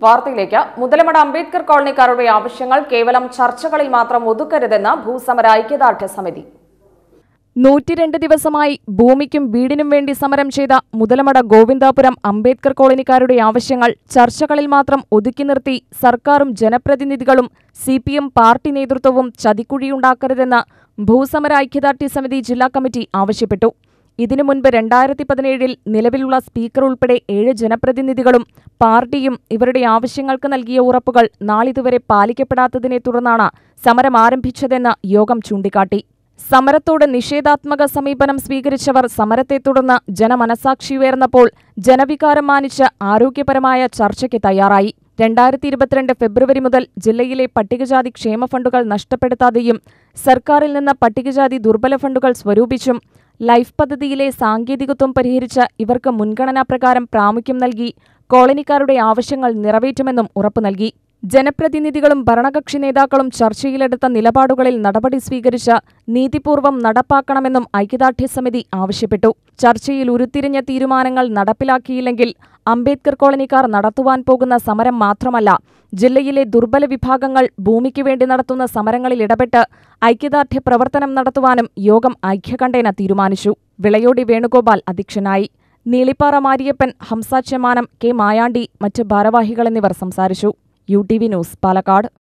വാർത്തയിലേക്ക് മുതലമട അംബേദ്കർ കോളനിക്കാരുടെ ആവശ്യങ്ങൾ കേവലം ചർച്ചകളിൽ മാത്രം ഒതുക്കരുതെന്ന് ഭൂസമര ഐക്യദാർഢ്യ സമിതി നൂറ്റിരണ്ട് ദിവസമായി ഭൂമിക്കും വീടിനും വേണ്ടി സമരം ചെയ്ത മുതലമട ഗോവിന്ദാപുരം അംബേദ്കർ കോളനിക്കാരുടെ ആവശ്യങ്ങൾ ചർച്ചകളിൽ മാത്രം ഒതുക്കി നിർത്തി സർക്കാരും ജനപ്രതിനിധികളും സി പി എം പാർട്ടി നേതൃത്വവും ചതിക്കുഴിയുണ്ടാക്കരുതെന്ന് ഭൂസമര ഐക്യദാർഢ്യ സമിതി ജില്ലാ കമ്മിറ്റി ആവശ്യപ്പെട്ടു ഇതിനു മുൻപ് രണ്ടായിരത്തി പതിനേഴിൽ നിലവിലുള്ള സ്പീക്കർ ഉൾപ്പെടെ ഏഴ് ജനപ്രതിനിധികളും പാർട്ടിയും ഇവരുടെ ആവശ്യങ്ങൾക്ക് നൽകിയ ഉറപ്പുകൾ നാളിതുവരെ പാലിക്കപ്പെടാത്തതിനെ തുടർന്നാണ് സമരം ആരംഭിച്ചതെന്ന് യോഗം ചൂണ്ടിക്കാട്ടി സമരത്തോട് നിഷേധാത്മക സമീപനം സ്വീകരിച്ചവർ സമരത്തെ തുടർന്ന് ജനമനസാക്ഷി ഉയർന്നപ്പോൾ ജനവികാരം മാനിച്ച് ആരോഗ്യപരമായ ചർച്ചയ്ക്ക് തയ്യാറായി രണ്ടായിരത്തി ഇരുപത്തിരണ്ട് ഫെബ്രുവരി മുതൽ ജില്ലയിലെ പട്ടികജാതി ക്ഷേമ ഫണ്ടുകൾ നഷ്ടപ്പെടുത്താതെയും സർക്കാരിൽ നിന്ന് പട്ടികജാതി ദുർബല ഫണ്ടുകൾ സ്വരൂപിച്ചും ലൈഫ് പദ്ധതിയിലെ സാങ്കേതികത്വം പരിഹരിച്ച് ഇവർക്ക് മുൻഗണനാ പ്രകാരം പ്രാമുഖ്യം നൽകി കോളനിക്കാരുടെ ആവശ്യങ്ങൾ നിറവേറ്റുമെന്നും ഉറപ്പു നൽകി ജനപ്രതിനിധികളും ഭരണകക്ഷി നേതാക്കളും ചർച്ചയിലെടുത്ത നിലപാടുകളിൽ നടപടി സ്വീകരിച്ച് നീതിപൂർവം നടപ്പാക്കണമെന്നും ഐക്യദാർഢ്യ സമിതി ആവശ്യപ്പെട്ടു ചർച്ചയിൽ ഉരുത്തിരിഞ്ഞ തീരുമാനങ്ങൾ നടപ്പിലാക്കിയില്ലെങ്കിൽ അംബേദ്കർ കോളനിക്കാർ നടത്തുവാൻ പോകുന്ന സമരം മാത്രമല്ല ജില്ലയിലെ ദുർബല വിഭാഗങ്ങൾ ഭൂമിക്ക് വേണ്ടി നടത്തുന്ന സമരങ്ങളിൽ ഇടപെട്ട് ഐക്യദാർഢ്യ പ്രവർത്തനം നടത്തുവാനും യോഗം ഐക്യകണ്ഠേന തീരുമാനിച്ചു വിളയോടി വേണുഗോപാൽ അധ്യക്ഷനായി നീളിപ്പാറ മാരിയപ്പൻ ഹംസ ചെമാനം കെ മായാണ്ടി മറ്റ് ഭാരവാഹികൾ എന്നിവർ സംസാരിച്ചു U T V news Palakkad